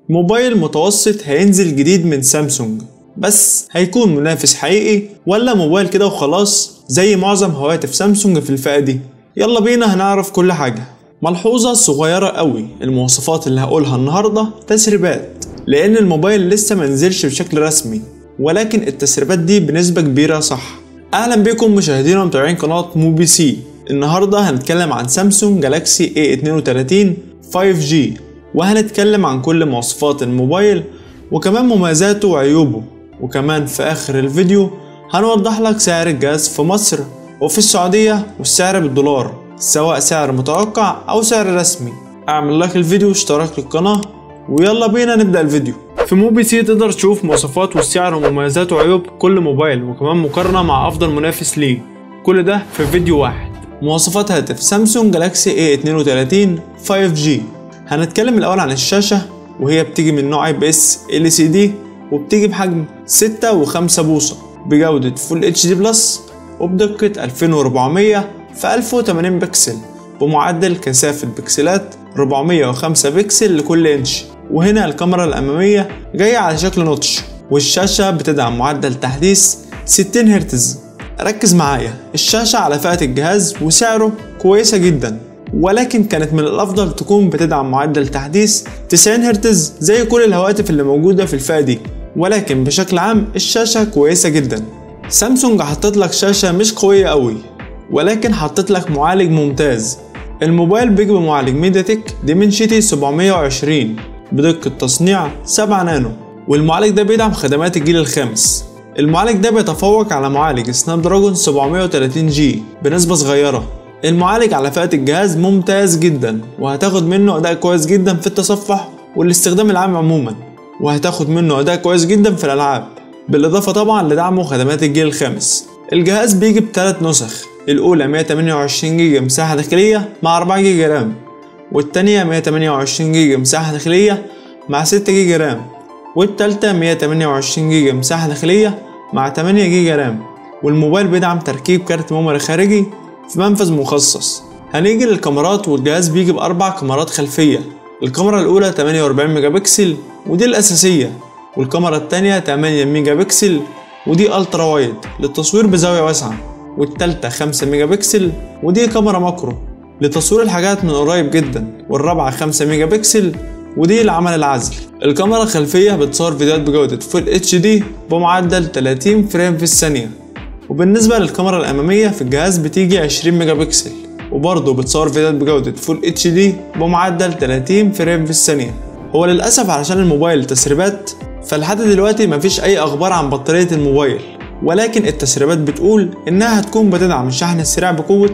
موبايل متوسط هينزل جديد من سامسونج بس هيكون منافس حقيقي ولا موبايل كده وخلاص زي معظم هواتف سامسونج في الفئة دي يلا بينا هنعرف كل حاجة ملحوظة صغيرة قوي المواصفات اللي هقولها النهاردة تسريبات لأن الموبايل لسه منزلش بشكل رسمي ولكن التسريبات دي بنسبة كبيرة صح أهلا بكم مشاهدينا ومتابعين قناة موبي سي النهاردة هنتكلم عن سامسونج جالاكسي A32 5G وهنتكلم عن كل مواصفات الموبايل وكمان مميزاته وعيوبه وكمان في آخر الفيديو هنوضح لك سعر الجهاز في مصر وفي السعودية والسعر بالدولار سواء سعر متوقع أو سعر رسمي اعمل لايك الفيديو واشتراك للقناة ويلا بينا نبدأ الفيديو في موبي سي تقدر تشوف مواصفات والسعر ومميزات وعيوب كل موبايل وكمان مقارنة مع أفضل منافس ليه كل ده في فيديو واحد مواصفات هاتف سامسونج جالاكسي A32 5G هنتكلم الأول عن الشاشة وهي بتيجي من نوع اي بي اس LCD وبتيجي بحجم 6 و5 بوصة بجودة فول اتش دي بلس وبدقة 2400 في 1080 بكسل بمعدل كثافة بكسلات 405 بكسل لكل انش وهنا الكاميرا الأمامية جاية على شكل نوتش والشاشة بتدعم معدل تحديث 60 هرتز ركز معايا الشاشة على فئة الجهاز وسعره كويسة جدا ولكن كانت من الأفضل تكون بتدعم معدل تحديث 90 هرتز زي كل الهواتف اللي موجودة في الفئة دي ولكن بشكل عام الشاشة كويسة جدا سامسونج حطت لك شاشة مش قوية قوي ولكن حطت لك معالج ممتاز الموبايل بيجي بمعالج ميديا تك ديمنشيتي 720 بدقة تصنيع 7 نانو والمعالج ده بيدعم خدمات الجيل الخامس المعالج ده بيتفوق على معالج سناب دراجون 730 جي بنسبة صغيرة المعالج على فئة الجهاز ممتاز جدا وهتاخد منه أداء كويس جدا في التصفح والاستخدام العام عموما وهتاخد منه أداء كويس جدا في الألعاب بالإضافة طبعا لدعمه خدمات الجيل الخامس الجهاز بيجي بثلاث نسخ الأولى 128 جيجا مساحة داخلية مع 4 جيجا رام والتانية 128 جيجا مساحة داخلية مع 6 جيجا رام والتالتة 128 جيجا مساحة داخلية مع 8 جيجا رام والموبايل بيدعم تركيب كارت ميموري خارجي في منفذ مخصص هنيجي للكاميرات والجهاز بيجي بأربع كاميرات خلفية الكاميرا الأولى 48 ميجا بكسل ودي الأساسية والكاميرا التانية 8 ميجا بكسل ودي ألترا وايد للتصوير بزاوية واسعة والتالتة 5 ميجا بكسل ودي كاميرا ماكرو لتصوير الحاجات من قريب جدا والرابعة 5 ميجا بكسل ودي لعمل العزل الكاميرا الخلفية بتصور فيديوهات بجودة فول اتش دي بمعدل 30 فريم في الثانية وبالنسبة للكاميرا الأمامية في الجهاز بتيجي 20 ميجا بكسل وبرضه بتصور فيديوهات بجودة فول اتش دي بمعدل 30 فريم في الثانية هو للأسف علشان الموبايل تسريبات فلحد دلوقتي مفيش أي أخبار عن بطارية الموبايل ولكن التسريبات بتقول إنها هتكون بتدعم الشحن السريع بقوة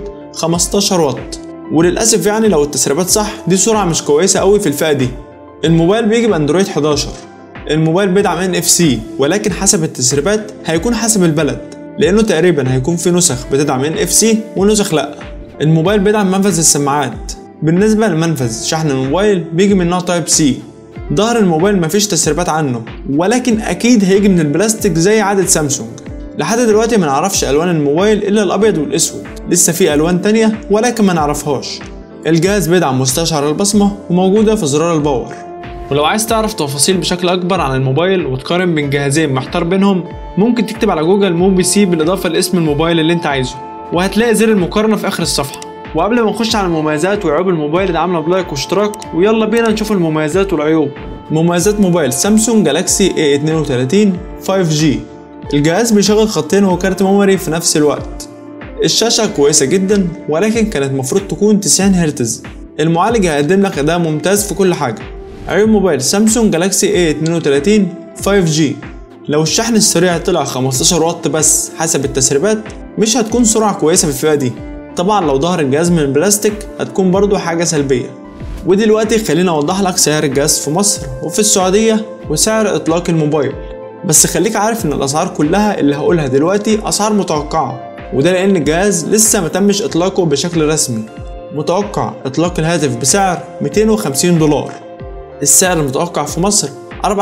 15 واط وللأسف يعني لو التسريبات صح دي سرعة مش كويسة قوي في الفئة دي الموبايل بيجي باندرويد 11 الموبايل بيدعم ان اف سي ولكن حسب التسريبات هيكون حسب البلد لانه تقريبا هيكون في نسخ بتدعم ان اف سي ونسخ لا الموبايل بيدعم منفذ السماعات بالنسبة لمنفذ شحن الموبايل بيجي من نوع تايب سي ظهر الموبايل مفيش تسريبات عنه ولكن اكيد هيجي من البلاستيك زي عادة سامسونج لحد دلوقتي ما نعرفش الوان الموبايل الا الابيض والاسود لسه في الوان تانية ولكن ما نعرفهاش الجهاز بيدعم مستشعر البصمة وموجودة في زرار الباور ولو عايز تعرف تفاصيل بشكل اكبر عن الموبايل وتقارن بين جهازين محتار بينهم ممكن تكتب على جوجل موبي سي بالاضافه لاسم الموبايل اللي انت عايزه وهتلاقي زر المقارنه في اخر الصفحه وقبل ما نخش على المميزات وعيوب الموبايل ادعمنا بلايك واشتراك ويلا بينا نشوف المميزات والعيوب مميزات موبايل سامسونج جالاكسي A32 5G الجهاز بيشغل خطين وكارت ميموري في نفس الوقت الشاشة كويسة جدا ولكن كانت مفروض تكون 90 هرتز المعالج هيقدم لك أداء ممتاز في كل حاجة عيوب موبايل سامسونج جالاكسي A32 5G لو الشحن السريع طلع 15 واط بس حسب التسريبات مش هتكون سرعة كويسة في الفئة دي طبعا لو ظهر الجهاز من البلاستيك هتكون برضو حاجة سلبية ودلوقتي خليني اوضح لك سعر الجهاز في مصر وفي السعودية وسعر اطلاق الموبايل بس خليك عارف ان الاسعار كلها اللي هقولها دلوقتي اسعار متوقعة وده لان الجهاز لسه متمش اطلاقه بشكل رسمي متوقع اطلاق الهاتف بسعر 250 دولار السعر المتوقع في مصر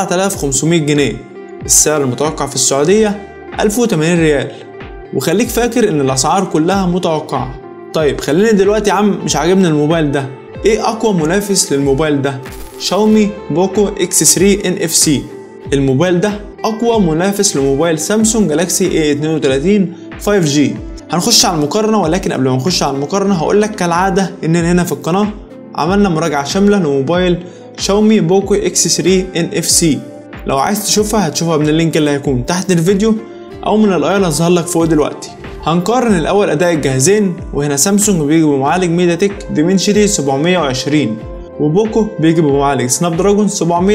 4500 جنيه السعر المتوقع في السعودية 1080 ريال وخليك فاكر ان الاسعار كلها متوقعة طيب خليني دلوقتي يا عم مش عاجبني الموبايل ده ايه اقوى منافس للموبايل ده شاومي بوكو اكس 3 ان اف سي الموبايل ده اقوى منافس لموبايل سامسونج جالاكسي اي 32 5G هنخش على المقارنة ولكن قبل ما نخش على المقارنة هقول لك كالعادة اننا هنا في القناة عملنا مراجعة شاملة لموبايل شاومي بوكو اكس 3 ان اف سي لو عايز تشوفها هتشوفها من اللينك اللي هيكون تحت الفيديو او من الاي اللي هظهر لك فوق دلوقتي هنقارن الاول اداء الجهازين وهنا سامسونج بيجي بمعالج ميديا تك ديمنشيتي 720 وبوكو بيجي بمعالج سناب دراجون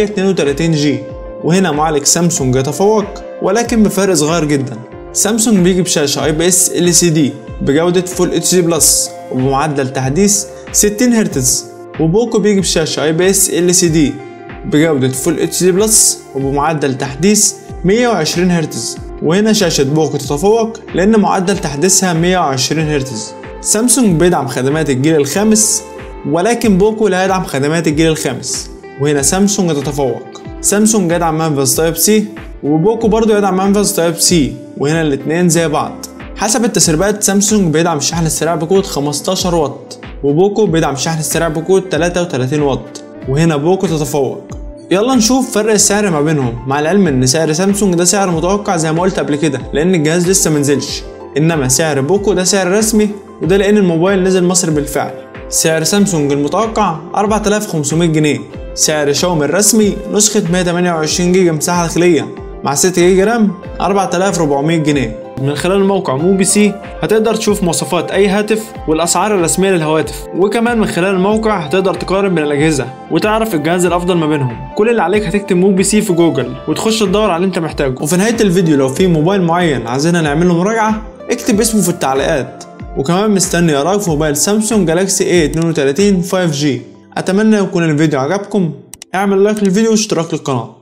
732 جي وهنا معالج سامسونج يتفوق ولكن بفرق صغير جدا سامسونج بيجي بشاشة اي بي اس ال سي دي بجودة فول اتش دي بلس وبمعدل تحديث 60 هرتز وبوكو بيجي بشاشة اي بي اس ال سي دي بجودة فول اتش دي بلس وبمعدل تحديث 120 هرتز وهنا شاشة بوكو تتفوق لأن معدل تحديثها 120 هرتز سامسونج بيدعم خدمات الجيل الخامس ولكن بوكو لا يدعم خدمات الجيل الخامس وهنا سامسونج تتفوق سامسونج يدعم منفذ تايب سي وبوكو برضو يدعم منفذ تايب سي وهنا الاتنين زي بعض حسب التسريبات سامسونج بيدعم الشحن السريع بقوة 15 واط وبوكو بيدعم الشحن السريع بقوة 33 واط وهنا بوكو تتفوق يلا نشوف فرق السعر ما بينهم مع العلم ان سعر سامسونج ده سعر متوقع زي ما قلت قبل كده لان الجهاز لسه منزلش انما سعر بوكو ده سعر رسمي وده لان الموبايل نزل مصر بالفعل سعر سامسونج المتوقع 4500 جنيه سعر شاومي الرسمي نسخة 128 جيجا مساحة داخلية مع 6 جيجا رام 4400 جنيه من خلال موقع موبي سي هتقدر تشوف مواصفات اي هاتف والاسعار الرسميه للهواتف وكمان من خلال الموقع هتقدر تقارن بين الاجهزه وتعرف الجهاز الافضل ما بينهم كل اللي عليك هتكتب موبي سي في جوجل وتخش تدور على اللي انت محتاجه وفي نهايه الفيديو لو في موبايل معين عايزيننا نعمل له مراجعه اكتب اسمه في التعليقات وكمان مستني اراك في موبايل سامسونج جالاكسي اي 32 5G اتمنى يكون الفيديو عجبكم اعمل لايك للفيديو واشتراك للقناه